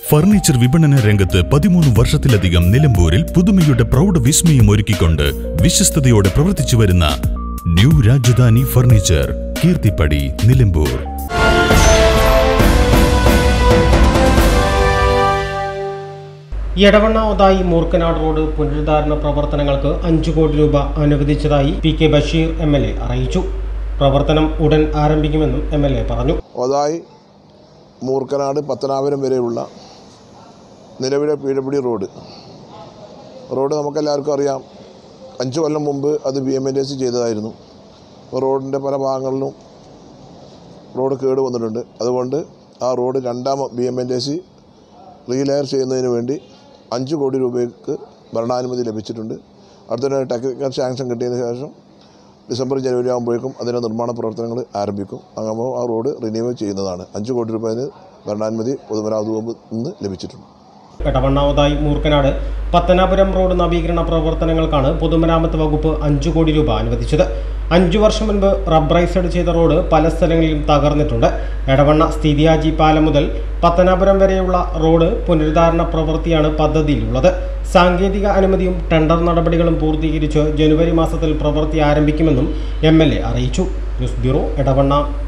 furniture വിപണന രംഗത്ത് പതിമൂന്ന് വർഷത്തിലധികം നിലമ്പൂരിൽ പുതുമയുടെ പ്രൗഢ വിസ്മയം ഒരുക്കിക്കൊണ്ട് വിശ്വസ്തയോടെ പ്രവർത്തിച്ചു വരുന്ന new Rajadhani furniture Keerthippadi Nilambur Edavanna Othayi Moorkanad road പുനരുദ്ധാരണ പ്രവർത്തനങ്ങൾക്ക് അഞ്ചു കോടി രൂപ അനുവദിച്ചതായി P K Basheer M L A അറിയിച്ചു പ്രവർത്തനം ഉടൻ ആരംഭിക്കുമെന്നും എം എൽ എ പറഞ്ഞു ഒതായി മൂർക്കനാട് പത്തനാപുരം വരെയുള്ള നിലവിലെ പി ഡബ്ല്യു റോഡ് റോഡ് നമുക്കെല്ലാവർക്കും അറിയാം അഞ്ച് കൊല്ലം മുമ്പ് അത് ബി എം എൻ എസ് ചെയ്തതായിരുന്നു അപ്പോൾ റോഡിൻ്റെ പല ഭാഗങ്ങളിലും റോഡ് കേട് വന്നിട്ടുണ്ട് അതുകൊണ്ട് ആ റോഡ് രണ്ടാം B M N S relayer ചെയ്യുന്നതിന് വേണ്ടി അഞ്ച് കോടി രൂപയ്ക്ക് ഭരണാനുമതി ലഭിച്ചിട്ടുണ്ട് അടുത്ത ടെക്നിക്കൽ സാങ്ഷൻ കിട്ടിയതിന് ശേഷം ഡിസംബർ ജനുവരി ആകുമ്പോഴേക്കും അതിൻ്റെ നിർമ്മാണ പ്രവർത്തനങ്ങൾ ആരംഭിക്കും അങ്ങനെ ആ റോഡ് റിന്യൂ ചെയ്യുന്നതാണ് അഞ്ച് കോടി രൂപ അതിന് ഭരണാനുമതി പൊതുമരാമത്ത് വകുപ്പിൽ നിന്ന് ലഭിച്ചിട്ടുണ്ട് എടവണ്ണ ഒതായി മൂർക്കനാട് പത്തനാപുരം റോഡ് നവീകരണ പ്രവർത്തനങ്ങൾക്കാണ് പൊതുമരാമത്ത് വകുപ്പ് അഞ്ചു കോടി രൂപ അനുവദിച്ചത് അഞ്ചു വർഷം മുൻപ് റബ്ബറൈസഡ് ചെയ്ത റോഡ് പല സ്ഥലങ്ങളിലും തകർന്നിട്ടുണ്ട് എടവണ്ണ സ്ഥിതിയാജി പാലം മുതൽ പത്തനാപുരം വരെയുള്ള റോഡ് പുനരുദ്ധാരണ പ്രവൃത്തിയാണ് പദ്ധതിയിലുള്ളത് സാങ്കേതിക അനുമതിയും ടെൻഡർ നടപടികളും പൂർത്തീകരിച്ച് ജനുവരി മാസത്തിൽ പ്രവൃത്തി ആരംഭിക്കുമെന്നും എം അറിയിച്ചു ന്യൂസ് ബ്യൂറോ എടവണ്ണ